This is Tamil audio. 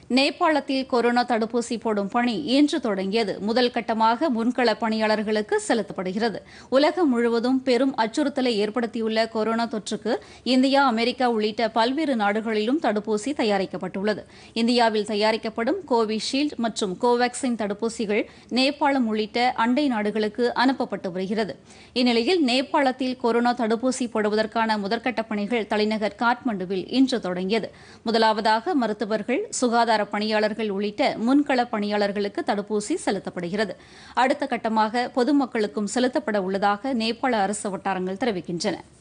நேபாளத்தில் கொரோனா தடுப்பூசி போடும் பணி இன்று தொடங்கியது முதல் கட்டமாக முன்கள பணியாளர்களுக்கு செலுத்தப்படுகிறது உலகம் முழுவதும் பெரும் அச்சுறுத்தலை ஏற்படுத்தியுள்ள கொரோனா தொற்றுக்கு இந்தியா அமெரிக்கா உள்ளிட்ட பல்வேறு நாடுகளிலும் தடுப்பூசி தயாரிக்கப்பட்டுள்ளது இந்தியாவில் தயாரிக்கப்படும் கோவிஷீல்டு மற்றும் கோவாக்சின் தடுப்பூசிகள் நேபாளம் உள்ளிட்ட அண்டை நாடுகளுக்கு அனுப்பப்பட்டு வருகிறது இந்நிலையில் நேபாளத்தில் கொரோனா தடுப்பூசி போடுவதற்கான முதற்கட்ட பணிகள் தலைநகர் காட்மண்டுவில் இன்று தொடங்கியது முதலாவதாக மருத்துவர்கள் சுகாதார பணியாளர்கள் உள்ளிட்ட முன்கள பணியாளர்களுக்கு தடுப்பூசி செலுத்தப்படுகிறது அடுத்த கட்டமாக பொதுமக்களுக்கும் செலுத்தப்பட உள்ளதாக நேபாள அரசு வட்டாரங்கள் தெரிவிக்கின்றன